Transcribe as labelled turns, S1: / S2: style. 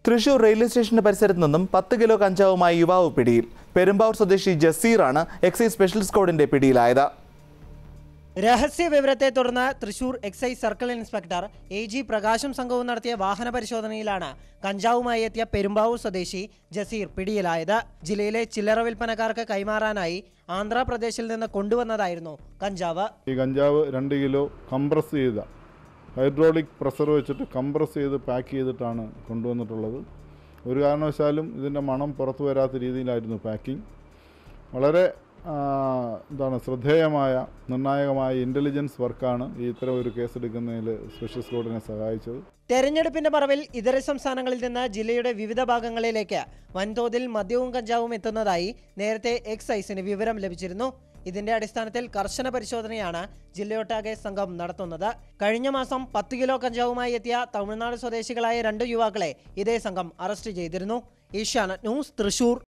S1: Thrissur railway സ്റ്റേഷന്റെ പരിസരത്ത് നിന്നും പത്ത് കിലോ കഞ്ചാവുമായി യുവാവ് പിടിയിൽ പെരുമ്പാവൂർ സ്വദേശി ജസീറാണ് എക്സൈസ് സ്പെഷ്യൽ സ്ക്വാഡിന്റെ പിടിയിലായത്
S2: രഹസ്യ വിവരത്തെ തുടർന്ന് Thrissur excise circle inspector A G Prakasam സംഘവും നടത്തിയ വാഹന പരിശോധനയിലാണ് കഞ്ചാവുമായി എത്തിയ പെരുമ്പാവൂർ സ്വദേശി ജസീർ പിടിയിലായത് ജില്ലയിലെ ചില്ലറ വിൽപ്പനക്കാർക്ക് കൈമാറാനായി ആന്ധ്രാപ്രദേശിൽ നിന്ന് കൊണ്ടുവന്നതായിരുന്നു കഞ്ചാവ്
S3: ഈ കഞ്ചാവ് രണ്ട് കിലോ കംപ്രസ് ചെയ്ത ഹൈഡ്രോളിക് പ്രഷർ വെച്ചിട്ട് കംപ്രസ് ചെയ്ത് പാക്ക് ചെയ്തിട്ടാണ് കൊണ്ടുവന്നിട്ടുള്ളത് ഒരു കാരണവശാലും ഇതിൻ്റെ മണം പുറത്തു വരാത്ത രീതിയിലായിരുന്നു പാക്കിംഗ് വളരെ ആ, എന്താണ് ശ്രദ്ധേയമായ നിർണായകമായ ഇൻ്റലിജൻസ് വർക്കാണ് ഈ ഇത്തരം ഒരു കേസെടുക്കുന്നതിൽ സ്പെഷ്യൽ സ്ക്വാഡിനെ സഹായിച്ചത്
S2: തെരഞ്ഞെടുപ്പിന്റെ മറവിൽ ഇതര സംസ്ഥാനങ്ങളിൽ നിന്ന് ജില്ലയുടെ വിവിധ ഭാഗങ്ങളിലേക്ക് വൻതോതിൽ മദ്യവും കഞ്ചാവും എത്തുന്നതായി നേരത്തെ എക്സൈസിന് വിവരം ലഭിച്ചിരുന്നു ഇതിന്റെ അടിസ്ഥാനത്തിൽ കർശന പരിശോധനയാണ് ജില്ലയൊട്ടാകെ സംഘം നടത്തുന്നത് കഴിഞ്ഞ മാസം പത്ത് കിലോ കഞ്ചാവുമായി എത്തിയ തമിഴ്നാട് സ്വദേശികളായ രണ്ട് യുവാക്കളെ ഇതേ സംഘം അറസ്റ്റ് ചെയ്തിരുന്നു ഏഷ്യാനെറ്റ് ന്യൂസ് തൃശൂർ